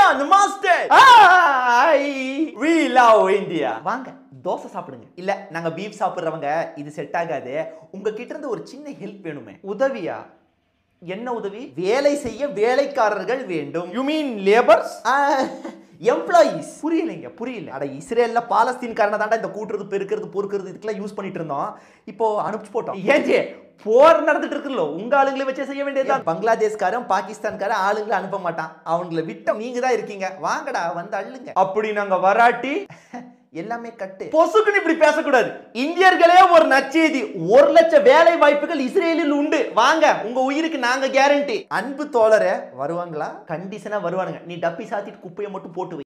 India namaste we love India வாங்க தோசை சாப்பிடுங்க இல்ல நாங்க பீஃப் சாப்பிடுறவங்க இது செட் ஆகாது உங்ககிட்ட இருந்து ஒரு சின்ன ஹெல்ப் வேணுமே உதவியா என்ன உதவி வேலை செய்ய வேலைக்காரர்கள் வேண்டும் யூ மீன் லேபர்ஸ் எம்ப்ளாயீஸ் புரியலைங்க புரியல அட இஸ்ரேல்ல பாலஸ்தீன்காரனை தாண்டா இந்த கூட்டுறது பெருக்கிறது பொறுக்கிறது இதுக்கெல்லாம் யூஸ் பண்ணிட்டு இருந்தோம் இப்போ அனுப்பிச்சு போட்டோம் ஏஞ்சே போர் நடந்துட்டு இருக்குல்ல உங்க ஆளுங்களை வச்சே செய்ய வேண்டியதுதான் பங்களாதேஷ்காரன் பாகிஸ்தான்காரன் ஆளுங்களை அனுப்ப மாட்டான் அவங்கள விட்ட நீங்க தான் இருக்கீங்க வாங்கடா வந்து அள்ளுங்க அப்படி நாங்க வராட்டி எல்லாமே கட்டு பொசுக்குன்னு இப்படி பேசக்கூடாது இந்தியர்களே ஒரு நச்செய்தி ஒரு லட்சம் வேலை வாய்ப்புகள் இஸ்ரேலில் உண்டு வாங்க உங்க உயிருக்கு நாங்க கேரண்டி அன்பு தோழரே வருவாங்களா கண்டிஷனா வருவானுங்க நீ டப்பி சாத்திட்டு குப்பையை மட்டும் போட்டு வை